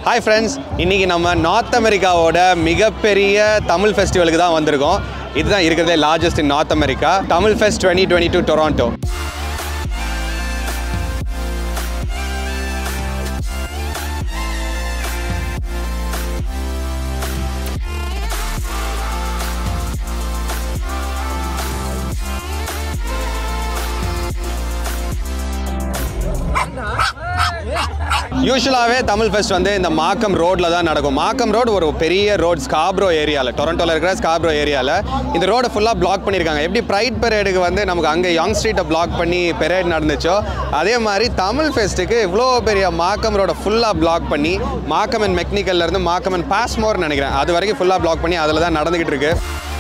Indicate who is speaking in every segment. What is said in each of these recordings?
Speaker 1: Hi friends இன்றைக்கி நம்ம north அமெரிக்காவோட மிகப்பெரிய தமிழ் ஃபெஸ்டிவலுக்கு தான் வந்திருக்கோம் இதுதான் இருக்கிறதே largest in North America Tamil fest twenty twenty two Toronto யூஸ்வலாகவே தமிழ் ஃபெஸ்ட் வந்து இந்த மாக்கம் ரோட்டில் தான் நடக்கும் மாக்கம் ரோடு ஒரு பெரிய ரோட் ஸ்காப்ரோ ஏரியாவில் டொரண்டோவில் இருக்கிற ஸ்காப்ரோ ஏரியாவில் இந்த ரோடை ஃபுல்லாக பிளாக் பண்ணியிருக்காங்க எப்படி ப்ரைட் பெரேடுக்கு வந்து நமக்கு அங்கே யங் ஸ்ட்ரீட்டை பிளாக் பண்ணி பெரேட் நடந்துச்சோ அதே மாதிரி தமிழ் ஃபெஸ்ட்டுக்கு இவ்வளோ பெரிய மாக்கம் ரோடை ஃபுல்லாக பிளாக் பண்ணி மாக்கம் அண்ட் மெக்னிக்கல்லேருந்து மாக்கம் அண்ட் பாஸ்மோர்னு நினைக்கிறேன் அது வரைக்கும் ஃபுல்லாக பிளாக் பண்ணி அதில் தான் நடந்துக்கிட்டு இருக்கு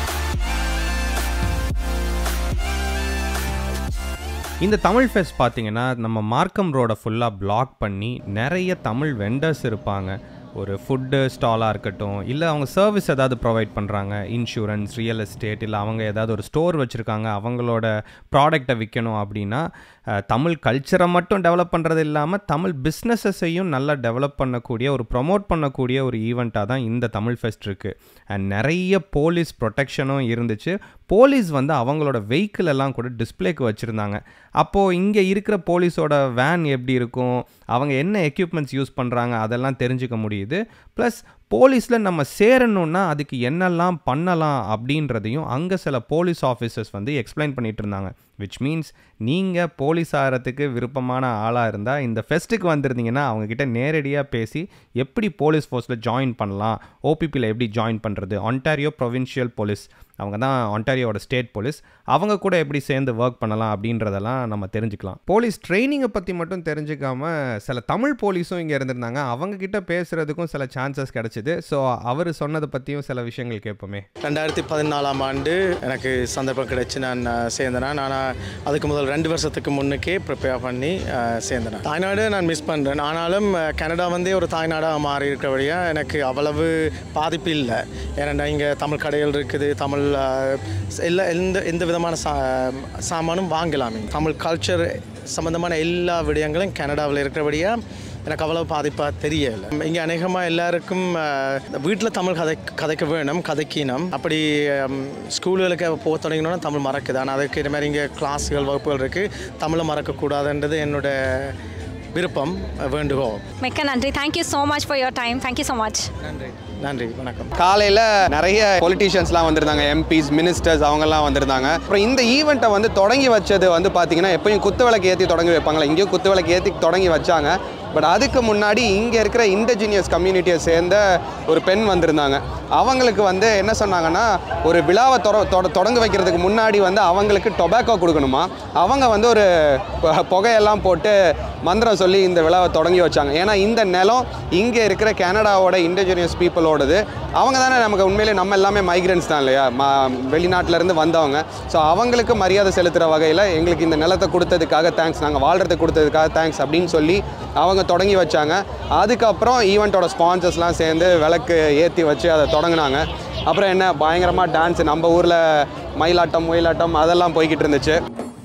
Speaker 2: இந்த தமிழ் ஃபெஸ்ட் பார்த்தீங்கன்னா நம்ம மார்க்கம் ரோடை ஃபுல்லாக பிளாக் பண்ணி நிறைய தமிழ் வெண்டர்ஸ் இருப்பாங்க ஒரு ஃபுட்டு ஸ்டாலாக இருக்கட்டும் இல்லை அவங்க சர்வீஸ் ஏதாவது ப்ரொவைட் பண்ணுறாங்க இன்சூரன்ஸ் ரியல் எஸ்டேட் இல்லை அவங்க ஏதாவது ஒரு ஸ்டோர் வச்சுருக்காங்க அவங்களோட ப்ராடக்டை விற்கணும் அப்படின்னா அஹ், தமிழ் கல்ச்சரை மட்டும் டெவலப் பண்ணுறது இல்லாமல் தமிழ் பிஸ்னஸஸையும் நல்லா டெவலப் பண்ணக்கூடிய ஒரு ப்ரொமோட் பண்ணக்கூடிய ஒரு ஈவெண்ட்டாக தான் இந்த தமிழ் ஃபெஸ்ட் இருக்குது அண்ட் நிறைய போலீஸ் ப்ரொடெக்ஷனும் இருந்துச்சு போலீஸ் வந்து அவங்களோட வெஹிக்கிள் எல்லாம் கூட டிஸ்ப்ளேக்கு வச்சுருந்தாங்க அப்போது இங்கே இருக்கிற போலீஸோட வேன் எப்படி இருக்கும் அவங்க என்ன எக்யூப்மெண்ட்ஸ் யூஸ் பண்ணுறாங்க அதெல்லாம் தெரிஞ்சுக்க முடியுது ப்ளஸ் போலீஸில் நம்ம சேரணுன்னா அதுக்கு என்னெல்லாம் பண்ணலாம் அப்படின்றதையும் அங்கே சில போலீஸ் ஆஃபீஸர்ஸ் வந்து எக்ஸ்பிளைன் பண்ணிட்டு இருந்தாங்க விச் மீன்ஸ் நீங்கள் போலீஸ் ஆகிறதுக்கு விருப்பமான ஆளாக இருந்தால் இந்த ஃபெஸ்ட்டுக்கு வந்திருந்தீங்கன்னா அவங்கக்கிட்ட நேரடியாக பேசி எப்படி போலீஸ் ஃபோர்ஸில் ஜாயின் பண்ணலாம் ஓபிபியில் எப்படி ஜாயின் பண்ணுறது ஒன்டாரியோ ப்ரொவின்ஷியல் போலீஸ் அவங்க தான் ஒன்டாரியோட ஸ்டேட் போலீஸ் அவங்க கூட எப்படி சேர்ந்து ஒர்க் பண்ணலாம் அப்படின்றதெல்லாம் நம்ம தெரிஞ்சுக்கலாம் போலீஸ் ட்ரைனிங்கை பற்றி மட்டும் தெரிஞ்சுக்காம சில தமிழ் போலீஸும் இங்கே இருந்திருந்தாங்க அவங்க கிட்ட பேசுகிறதுக்கும் சில சான்சஸ் கிடச்சிது ஸோ அவர் சொன்னதை பற்றியும் சில விஷயங்கள் கேட்போமே
Speaker 3: ரெண்டாயிரத்தி பதினாலாம் ஆண்டு எனக்கு சந்தர்ப்பம் கிடைச்சு நான் அஹ், சேர்ந்தேன் நான் அதுக்கு முதல் ரெண்டு வருஷத்துக்கு முன்னுக்கே ப்ரிப்பேர் பண்ணி அஹ், சேர்ந்தேன் தாய்நாடு நான் மிஸ் பண்ணுறேன் ஆனாலும் அஹ், கனடா வந்து ஒரு தாய்நாடாக மாறி இருக்கிறபடியாக எனக்கு அவ்வளவு பாதிப்பு இல்லை ஏன்னா இங்கே தமிழ் கடைகள் இருக்குது தமிழ் அஹ், எல்லா எந்த எந்த விதமான சா சாமானும் வாங்கலாமே தமிழ் கல்ச்சர் சம்மந்தமான எல்லா விடயங்களும் கனடாவில் இருக்கிறபடியாக எனக்கு அவ்வளவு பாதிப்பாக தெரியல இங்கே அநேகமாக எல்லாருக்கும் வீட்டில் தமிழ் கதை கதைக்க வேணும் கதைக்கினம் அப்படி ஹம், ஸ்கூல்களுக்கு போக தொடங்கினோன்னா தமிழ் மறக்குது ஆனால் அதுக்கு இது மாதிரி இங்கே கிளாஸுகள் வகுப்புகள் இருக்குது தமிழை மறக்கக்கூடாதுன்றது என்னோட விருப்பம் வேண்டுகோள்
Speaker 4: மிக்க நன்றி thank you so much for your time thank you so much
Speaker 3: நன்றி நன்றி வணக்கம்
Speaker 1: காலையில் நிறைய பொலிட்டீஷியன்ஸ்லாம் வந்திருந்தாங்க எம்பிஸ் மினிஸ்டர்ஸ் அவங்கெல்லாம் வந்திருந்தாங்க அப்புறம் இந்த ஈவெண்ட்டை வந்து தொடங்கி வச்சது வந்து பார்த்தீங்கன்னா எப்பயும் குத்து விளக்கு ஏற்றி தொடங்கி வைப்பாங்களா இங்கேயும் குத்து விளக்கு ஏற்றி தொடங்கி வச்சாங்க பட் அதுக்கு முன்னாடி இங்கே இருக்கிற இண்டஜினியஸ் கம்யூனிட்டியை சேர்ந்த ஒரு பெண் வந்திருந்தாங்க அவங்களுக்கு வந்து என்ன சொன்னாங்கன்னா ஒரு விழாவை தொட தொட- தொடங்க வைக்கிறதுக்கு முன்னாடி வந்து அவங்களுக்கு டொபாக்கோ கொடுக்கணுமா அவங்க வந்து ஒரு பு- புகையெல்லாம் போட்டு மந்திரம் சொல்லி இந்த விழாவை தொடங்கி வச்சாங்க ஏன்னா இந்த நிலம் இங்கே இருக்கிற கனடாவோட இண்டிஜினியஸ் பீப்புளோடது அவங்க தானே நமக்கு உண்மையிலே நம்ம எல்லாமே மைக்ரன்ஸ் தான் இல்லையா ம வெளிநாட்டுல இருந்து வந்தவங்க ஸோ அவங்களுக்கு மரியாதை செலுத்துகிற வகையில் எங்களுக்கு இந்த நிலத்தை கொடுத்ததுக்காக தேங்க்ஸ் நாங்கள் வாழ்கிறதுக்கு கொடுத்ததுக்காக தேங்க்ஸ் அப்படின்னு சொல்லி அவங்க தொடங்கி வச்சாங்க அதுக்கப்புறம் ஈவெண்ட்டோட ஸ்பான்சர்ஸ்லாம் சேர்ந்து விளக்கு ஏற்றி வச்சு அதை தொடங்கினாங்க அப்புறம் என்ன பயங்கரமாக டான்ஸ் நம்ம ஊரில் மயிலாட்டம் ஒயிலாட்டம் அதெல்லாம் போய்கிட்டு இருந்துச்சு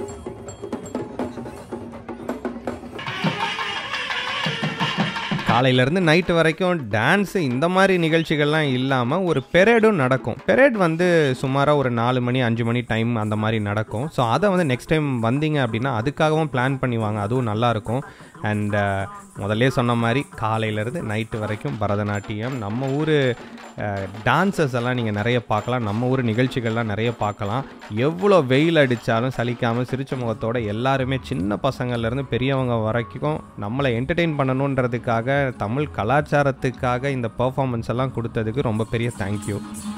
Speaker 2: காலையிலேருந்து நைட்டு வரைக்கும் டான்ஸு இந்த மாதிரி நிகழ்ச்சிகள்லாம் இல்லாமல் ஒரு பெரேடும் நடக்கும் பெரேட் வந்து சுமாராக ஒரு நாலு மணி அஞ்சு மணி டைம் அந்த மாதிரி நடக்கும் ஸோ அதை வந்து நெக்ஸ்ட் டைம் வந்தீங்க அப்படின்னா அதுக்காகவும் பிளான் பண்ணுவாங்க அதுவும் நல்லாயிருக்கும் அண்ட் முதல்லே சொன்ன மாதிரி காலையிலேருந்து நைட்டு வரைக்கும் பரதநாட்டியம் நம்ம ஊர் டான்சஸ் எல்லாம் நீங்கள் நிறைய பார்க்கலாம் நம்ம ஊர் நிகழ்ச்சிகள்லாம் நிறைய பார்க்கலாம் எவ்வளோ வெயில் அடித்தாலும் சலிக்காமல் சிரிச்ச முகத்தோட எல்லாருமே சின்ன பசங்கள்லேருந்து பெரியவங்க வரைக்கும் நம்மளை என்டர்டெயின் பண்ணணுன்றதுக்காக தமிழ் கலாச்சாரத்துக்காக இந்த பெர்ஃபார்மன்ஸ் எல்லாம் கொடுத்ததுக்கு ரொம்ப பெரிய தேங்க்யூ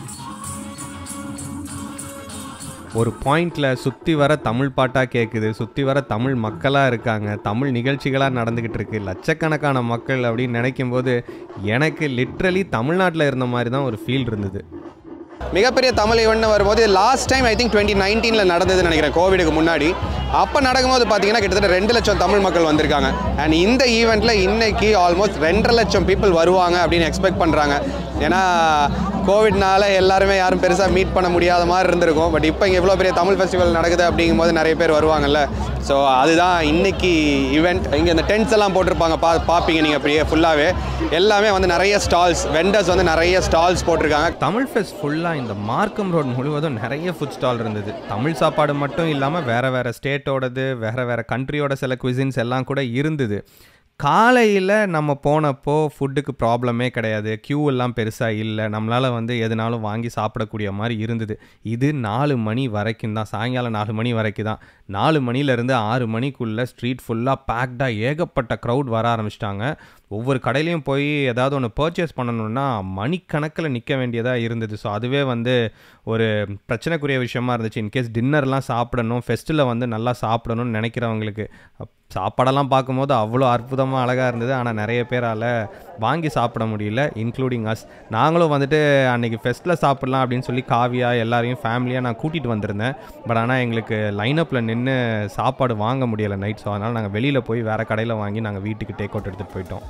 Speaker 2: ஒரு பாயிண்டில் சுற்றி வர தமிழ் பாட்டாக கேட்குது சுற்றி வர தமிழ் மக்களாக இருக்காங்க தமிழ் நிகழ்ச்சிகளாக நடந்துக்கிட்டு இருக்கு லட்சக்கணக்கான மக்கள் அப்படின்னு நினைக்கும் போது எனக்கு லிட்ரலி தமிழ்நாட்டில் இருந்த மாதிரி தான் ஒரு ஃபீல் இருந்தது
Speaker 1: மிகப்பெரிய தமிழ் ஈவெண்ட்னு வரும்போது last time I think twenty நைன்டீனில் நடந்ததுன்னு நினைக்கிறேன் கோவிடுக்கு முன்னாடி அப்போ நடக்கும்போது பார்த்தீங்கன்னா கிட்டத்தட்ட ரெண்டு லட்சம் தமிழ் மக்கள் வந்திருக்காங்க அண்ட் இந்த ஈவெண்ட்டில் இன்னைக்கு ஆல்மோஸ்ட் ரெண்டரை லட்சம் பீப்புள் வருவாங்க அப்படின்னு எக்ஸ்பெக்ட் பண்ணுறாங்க ஏன்னா கோவிட்னால எல்லாருமே யாரும் பெருசாக மீட் பண்ண முடியாத மாதிரி இருந்திருக்கும் பட் இப்போ இங்கே இவ்வளோ பெரிய தமிழ் ஃபெஸ்டிவல் நடக்குது அப்படிங்கும்போது நிறைய பேர் வருவாங்கல்ல ஸோ அதுதான் இன்னைக்கு ஈவெண்ட் இங்கே இந்த டென்ட்ஸ் எல்லாம் போட்டிருப்பாங்க பா பார்ப்பீங்க நீங்கள் அப்படியே ஃபுல்லாகவே எல்லாமே வந்து நிறைய ஸ்டால்ஸ் வெண்டர்ஸ் வந்து நிறைய ஸ்டால்ஸ் போட்டிருக்காங்க
Speaker 2: தமிழ் ஃபெஸ்ட் ஃபுல்லாக இந்த மார்க்கம் ரோட் முழுவதும் நிறைய ஃபுட் ஸ்டால் இருந்தது தமிழ் சாப்பாடு மட்டும் இல்லாமல் வேறு வேறு ஸ்டேட்டோடது வேறு வேறு கண்ட்ரியோட சில குவிசின்ஸ் எல்லாம் கூட இருந்தது காலையில் நம்ம போனப்போ ஃபுட்டுக்கு ப்ராப்ளமே கிடையாது க்யூ எல்லாம் பெருசாக இல்லை நம்மளால் வந்து எதுனாலும் வாங்கி சாப்பிடக்கூடிய மாதிரி இருந்தது இது நாலு மணி வரைக்கும் தான் சாயங்காலம் நாலு மணி வரைக்கும் தான் நாலு மணிலேருந்து ஆறு மணிக்குள்ளே ஸ்ட்ரீட் ஃபுல்லாக பேக்டாக ஏகப்பட்ட க்ரௌட் வர ஆரம்பிச்சிட்டாங்க ஒவ்வொரு கடையிலையும் போய் ஏதாவது ஒன்று பர்ச்சேஸ் பண்ணணுன்னா மணிக்கணக்கில் நிற்க வேண்டியதாக இருந்தது ஸோ அதுவே வந்து ஒரு பிரச்சனைக்குரிய விஷயமா இருந்துச்சு இன்கேஸ் டின்னர்லாம் சாப்பிடணும் ஃபெஸ்ட்டில் வந்து நல்லா சாப்பிடணும்னு நினைக்கிறவங்களுக்கு அப்- சாப்பாடெல்லாம் பார்க்கும்போது அவ்வளோ அற்புதமாக அழகாக இருந்தது ஆனால் நிறைய பேரால் வாங்கி சாப்பிட முடியல இன்க்ளூடிங் அஸ் நாங்களும் வந்துட்டு அன்றைக்கி ஃபெஸ்ட்டில் சாப்பிட்லாம் அப்படின்னு சொல்லி காவியா எல்லாரையும் ஃபேமிலியாக நான் கூட்டிகிட்டு வந்திருந்தேன் பட் ஆனால் எங்களுக்கு லைனப்பில் நின்று சாப்பாடு வாங்க முடியலை நைட் ஸோ அதனால் நாங்கள் வெளியில் போய் வேறு கடையில் வாங்கி நாங்கள் வீட்டுக்கு டேக் அவுட் எடுத்துகிட்டு போயிட்டோம்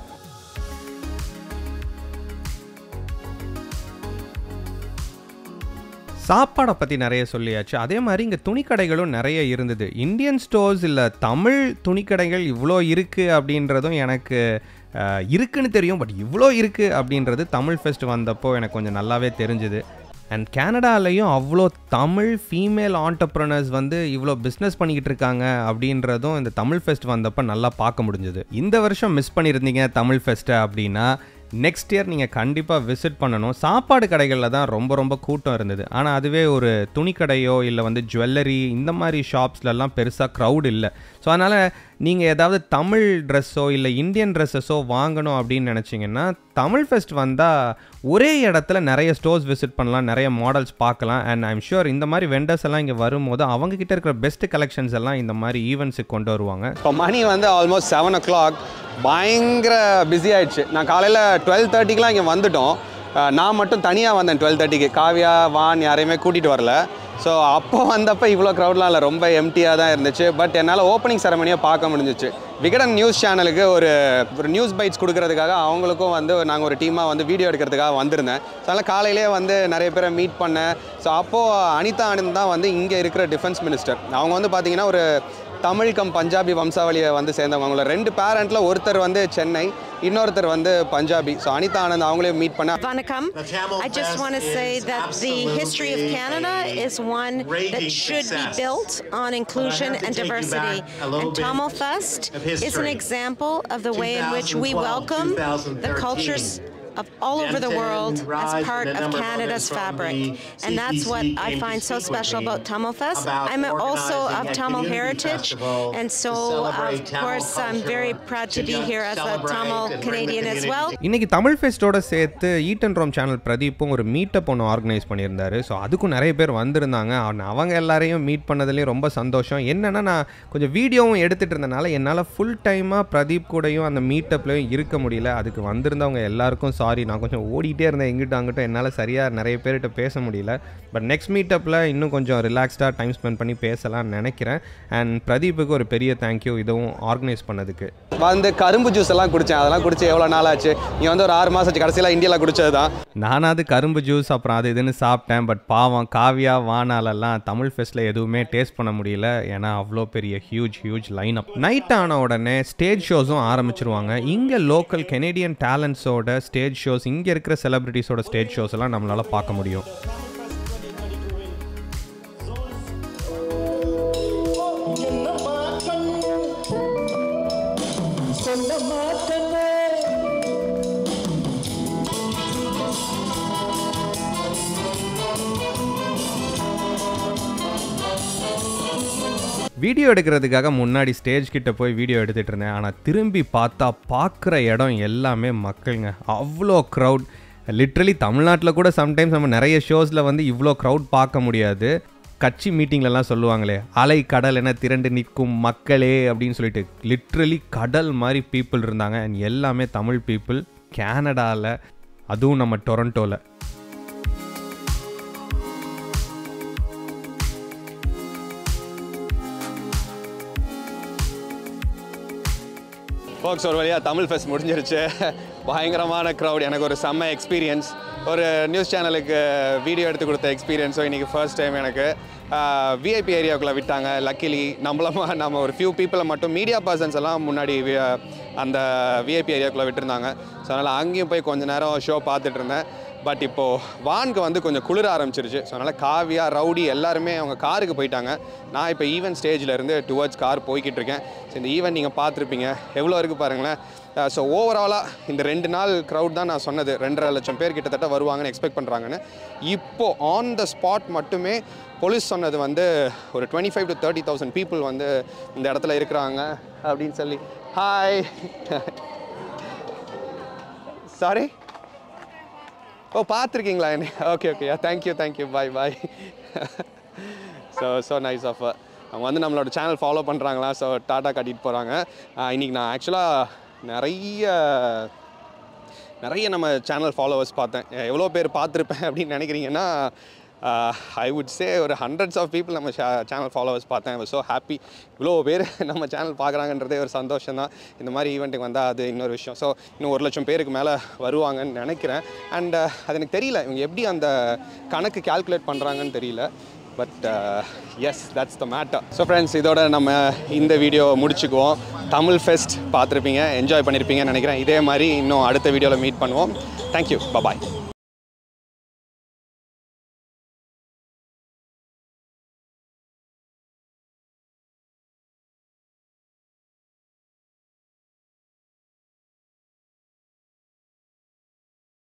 Speaker 2: சாப்பாடை பற்றி நிறைய சொல்லியாச்சு அதே மாதிரி இங்கே துணிக்கடைகளும் நிறைய இருந்தது இந்தியன் ஸ்டோர்ஸ் இல்லை தமிழ் துணிக்கடைகள் இவ்வளோ இருக்குது அப்படின்றதும் எனக்கு அஹ், இருக்குன்னு தெரியும் பட் இவ்வளோ இருக்குது அப்படின்றது தமிழ் ஃபெஸ்ட் வந்தப்போ எனக்கு கொஞ்சம் நல்லாவே தெரிஞ்சுது அண்ட் கனடாலையும் அவ்வளோ தமிழ் ஃபீமேல் ஆண்டர்ப்ரனர்ஸ் வந்து இவ்வளோ பிஸ்னஸ் பண்ணிக்கிட்டு இருக்காங்க அப்படின்றதும் இந்த தமிழ் ஃபெஸ்ட் வந்தப்போ நல்லா பார்க்க முடிஞ்சது இந்த வருஷம் மிஸ் பண்ணியிருந்தீங்க தமிழ் ஃபெஸ்ட்டை அப்படின்னா நெக்ஸ்ட் இயர் நீங்கள் கண்டிப்பாக விசிட் பண்ணணும் சாப்பாடு கடைகளில் தான் ரொம்ப ரொம்ப கூட்டம் இருந்தது ஆனால் அதுவே ஒரு துணிக்கடையோ இல்லை வந்து ஜுவல்லரி இந்த மாதிரி ஷாப்ஸ்லலாம் பெருசாக க்ரௌட் இல்லை ஸோ அதனால் நீங்கள் ஏதாவது தமிழ் ட்ரெஸ்ஸோ இல்லை இந்தியன் ட்ரெஸ்ஸஸோ வாங்கணும் அப்படின்னு நினச்சிங்கன்னா தமிழ் ஃபெஸ்ட் வந்தால் ஒரே இடத்துல நிறைய ஸ்டோர்ஸ் விசிட் பண்ணலாம் நிறைய மாடல்ஸ் பார்க்கலாம் அண்ட் ஐம் ஷூர் இந்த மாதிரி வெண்டர்ஸ் எல்லாம் இங்கே வரும்போது அவங்க கிட்ட இருக்கிற பெஸ்ட் கலெக்ஷன்ஸ் எல்லாம் இந்த மாதிரி ஈவெண்ட்ஸுக்கு கொண்டு வருவாங்க
Speaker 1: இப்போ மணி வந்து ஆல்மோஸ்ட் செவன் ஓ கிளாக் பயங்கர பிஸி ஆயிடுச்சு நான் காலையில் டுவெல் தேர்ட்டிக்கெலாம் இங்கே வந்துட்டோம் அஹ் நான் மட்டும் தனியாக வந்தேன் டுவெல் தேர்ட்டிக்கு காவியா வான் யாரையுமே கூட்டிகிட்டு வரல ஸோ அப்போ வந்தப்போ இவ்வளோ க்ரௌட்லாம் இல்லை ரொம்ப எம்டியாக தான் இருந்துச்சு பட் என்னால் ஓப்பனிங் செரமனியை பார்க்க முடிஞ்சிச்சு விகடன் நியூஸ் சேனலுக்கு ஒரு ஒரு நியூஸ் பைட்ஸ் கொடுக்கறதுக்காக அவங்களுக்கும் வந்து நாங்கள் ஒரு டீமாக வந்து வீடியோ எடுக்கிறதுக்காக வந்திருந்தேன் ஸோ அதனால் காலையிலே வந்து நிறைய பேரை மீட் பண்ணேன் ஸோ அப்போது அனிதா ஆனந்த் தான் வந்து இங்கே இருக்கிற டிஃபென்ஸ் மினிஸ்டர் அவங்க வந்து பார்த்தீங்கன்னா ஒரு தமிழ் கம் பஞ்சாபி வம்சாவளியை வந்து சேர்ந்தவங்க அவங்கள ரெண்டு பேரண்ட்டில் ஒருத்தர் வந்து சென்னை இன்னொருத்தர் வந்து பஞ்சாபி ஸோ அனிதா ஆனந்த் அவங்களையும் மீட் பண்ண
Speaker 5: Vanakkam. I just want to say that the history of Canada is one that should be built on inclusion and diversity. And Tamil Fest is an example of the way in which we welcome the cultures of all over the world as part of Canada's fabric. And that's what I find so special about Tamil Fest. I'm also of Tamil heritage, and so of course I'm very proud to be here as a Tamil Canadian as well.
Speaker 2: இன்னைக்கு தமிழ் ஃபெஸ்ட்டோட சேர்த்து eat and roam channel பிரதீப்பும் ஒரு meetup ஒன்று organise பண்ணியிருந்தாரு so அதுக்கும் நிறைய பேர் வந்திருந்தாங்க அவன் அவங்க எல்லாரையும் மீட் பண்ணதுலேயும் ரொம்ப சந்தோஷம் என்னன்னா நான் கொஞ்சம் வீடியோவும் எடுத்துகிட்டு இருந்தனால என்னால் ஃபுல் டைமாக பிரதீப் கூடயும் அந்த மீட்டப்லையும் இருக்க முடியல அதுக்கு வந்திருந்தவங்க எல்லாருக்கும் சாரி நான் கொஞ்சம் ஓடிட்டே இருந்தேன் எங்கிட்டும் அங்கிட்டும் என்னால் சரியாக நிறைய பேர்கிட்ட பேச முடியல பட் நெக்ஸ்ட் மீட்டப்பில் இன்னும் கொஞ்சம் ரிலாக்ஸ்டாக டைம் ஸ்பெண்ட் பண்ணி பேசலாம்னு நினைக்கிறேன் அண்ட் பிரதீப்புக்கு ஒரு பெரிய தேங்க்யூ இதுவும் ஆர்கனைஸ் பண்ணதுக்கு
Speaker 1: வந்து கரும்பு ஜூஸ் எல்லாம் குடித்தேன் அதெல்லாம் குடிச்சு எவ்வளோ நாள் ஆச்சு இங்கே வந்து ஒரு ஆறு மாதம் ஆச்சு கடைசியில் இந்தியாவில் குடிச்சது தான்
Speaker 2: நானாவது கரும்பு ஜூஸ் அப்புறம் அது இதுன்னு சாப்பிட்டேன் பட் பாவம் காவியா வானாலெல்லாம் தமிழ் ஃபெஸ்ட்டில் எதுவுமே டேஸ்ட் பண்ண முடியல ஏன்னா அவ்வளோ பெரிய huge huge line up night ஆன உடனே ஸ்டேஜ் ஷோஸும் ஆரம்பிச்சிருவாங்க இங்கே லோக்கல் கெனேடியன் டேலண்ட்ஸோட ஸ்டேஜ் ஷோஸ் இங்கே இருக்கிற செலிபிரிட்டிஸோட ஸ்டேஜ் ஷோஸ் எல்லாம் நம்மளால் பார்க்க முடியும் வீடியோ எடுக்கிறதுக்காக முன்னாடி ஸ்டேஜ் கிட்ட போய் வீடியோ எடுத்துகிட்டு இருந்தேன் ஆனால் திரும்பி பார்த்தா பார்க்குற இடம் எல்லாமே மக்களுங்க அவ்வளோ க்ரௌட் லிட்ரலி தமிழ்நாட்டில் கூட சம்டைம்ஸ் நம்ம நிறைய ஷோஸில் வந்து இவ்வளோ க்ரௌட் பார்க்க முடியாது கட்சி மீட்டிங்லலாம் சொல்லுவாங்களே அலை கடல் என திரண்டு நிற்கும் மக்களே அப்படின்னு சொல்லிட்டு லிட்ரலி கடல் மாதிரி பீப்புள் இருந்தாங்க அண்ட் எல்லாமே தமிழ் பீப்புள் கேனடாவில் அதுவும் நம்ம டொரண்டோவில்
Speaker 1: ஃபோக்ஸ் ஒரு வழியாக தமிழ் ஃபெஸ்ட் முடிஞ்சிருச்சு பயங்கரமான க்ரௌட் எனக்கு ஒரு செம்ம எக்ஸ்பீரியன்ஸ் ஒரு நியூஸ் சேனலுக்கு வீடியோ எடுத்து கொடுத்த எக்ஸ்பீரியன்ஸும் இன்றைக்கி ஃபர்ஸ்ட் டைம் எனக்கு விஐபி ஏரியாவுக்குள்ளே விட்டாங்க லக்கிலி நம்மளமா நம்ம ஒரு ஃபியூ பீப்புளை மட்டும் மீடியா பர்சன்ஸ் எல்லாம் முன்னாடி வி- அந்த விஐபி ஏரியாவுக்குள்ளே விட்டுருந்தாங்க ஸோ அதனால் அங்கேயும் போய் கொஞ்ச நேரம் ஷோ பார்த்துட்டு இருந்தேன் பட் இப்போது வானுக்கு வந்து கொஞ்சம் குளிர ஆரம்பிச்சிருச்சு ஸோ அதனால் காவியா ரவுடி எல்லாருமே அவங்க காருக்கு போயிட்டாங்க நான் இப்போ ஈவென்ட் ஸ்டேஜில் இருந்து டுவர்ட்ஸ் கார் போய்கிட்டு இருக்கேன் ஸோ இந்த ஈவெண்ட் நீங்கள் பார்த்துருப்பீங்க எவ்வளோ இருக்குது பாருங்களேன் ஸோ ஓவராலாக இந்த ரெண்டு நாள் க்ரௌட் தான் நான் சொன்னது ரெண்டரை லட்சம் பேர் கிட்டத்தட்ட வருவாங்கன்னு எக்ஸ்பெக்ட் பண்ணுறாங்கன்னு இப்போ ஆன் த ஸ்பாட் மட்டுமே போலீஸ் சொன்னது வந்து ஒரு twenty five to thirty thousand people வந்து இந்த இடத்துல இருக்கிறாங்க அப்படின்னு சொல்லி ஹாய் சாரி ஓ பார்த்துருக்கீங்களா என்ன okay okay thank you thank you bye bye so so nice of அவங்க வந்து நம்மளோட சேனல் ஃபாலோ பண்ணுறாங்களா ஸோ டாட்டா காட்டிட்டு போகிறாங்க இன்றைக்கி நான் ஆக்சுவலாக நிறைய நிறைய நம்ம சேனல் ஃபாலோவர்ஸ் பார்த்தேன் எவ்வளோ பேர் பார்த்துருப்பேன் அப்படின்னு நினைக்கிறீங்கன்னா ஐ வுட் சே ஒரு ஹண்ட்ரட்ஸ் ஆஃப் பீப்புள் நம்ம சேனல் ஃபாலோவர்ஸ் பார்த்தேன் ஸோ ஹாப்பி இவ்வளோ பேர் நம்ம சேனல் பார்க்குறாங்கன்றதே ஒரு சந்தோஷம் தான் இந்த மாதிரி ஈவெண்ட்டுக்கு வந்தால் அது இன்னொரு விஷயம் ஸோ இன்னும் ஒரு லட்சம் பேருக்கு மேலே வருவாங்கன்னு நினைக்கிறேன் அண்ட் அது எனக்கு தெரியல இவங்க எப்படி அந்த கணக்கு கால்குலேட் பண்ணுறாங்கன்னு தெரியல but yes that's the matter so friends இதோட நம்ம இந்த வீடியோ முடிச்சுக்குவோம் தமிழ் ஃபெஸ்ட் பார்த்துருப்பீங்க என்ஜாய் பண்ணியிருப்பீங்கன்னு நினைக்கிறேன் இதே மாதிரி இன்னும் அடுத்த வீடியோவில் மீட் பண்ணுவோம் தேங்க்யூ பபாய்